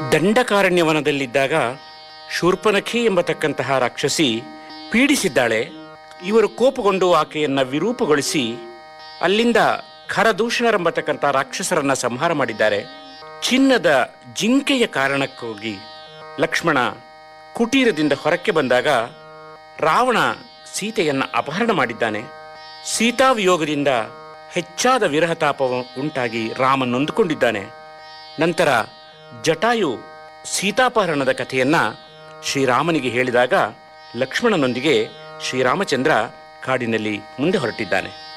ದಂಡಕಾರಣ್ಯವನದಲ್ಲಿದ್ದಾಗ ಶೂರ್ಪನಖಿ ಎಂಬತಕ್ಕಂತಹ ರಾಕ್ಷಸಿ ಪೀಡಿಸಿದ್ದಾಳೆ ಇವರು ಕೋಪಗೊಂಡು ಆಕೆಯನ್ನ ವಿರೂಪಗೊಳಿಸಿ ಅಲ್ಲಿಂದ ಖರದೂಷಣರೆಂಬತಕ್ಕಂಥ ರಾಕ್ಷಸರನ್ನ ಸಂಹಾರ ಮಾಡಿದ್ದಾರೆ ಚಿನ್ನದ ಜಿಂಕೆಯ ಕಾರಣಕ್ಕೋಗಿ ಲಕ್ಷ್ಮಣ ಕುಟೀರದಿಂದ ಹೊರಕ್ಕೆ ಬಂದಾಗ ರಾವಣ ಸೀತೆಯನ್ನ ಅಪಹರಣ ಮಾಡಿದ್ದಾನೆ ಸೀತಾವಿಯೋಗದಿಂದ ಹೆಚ್ಚಾದ ವಿರಹತಾಪ ಉಂಟಾಗಿ ರಾಮ ನೊಂದುಕೊಂಡಿದ್ದಾನೆ ನಂತರ ಜಟಾಯು ಸೀತಾಪಹರಣದ ಕಥೆಯನ್ನ ಶ್ರೀರಾಮನಿಗೆ ಹೇಳಿದಾಗ ಲಕ್ಷ್ಮಣನೊಂದಿಗೆ ಶ್ರೀರಾಮಚಂದ್ರ ಕಾಡಿನಲ್ಲಿ ಮುಂದೆ ಹೊರಟಿದ್ದಾನೆ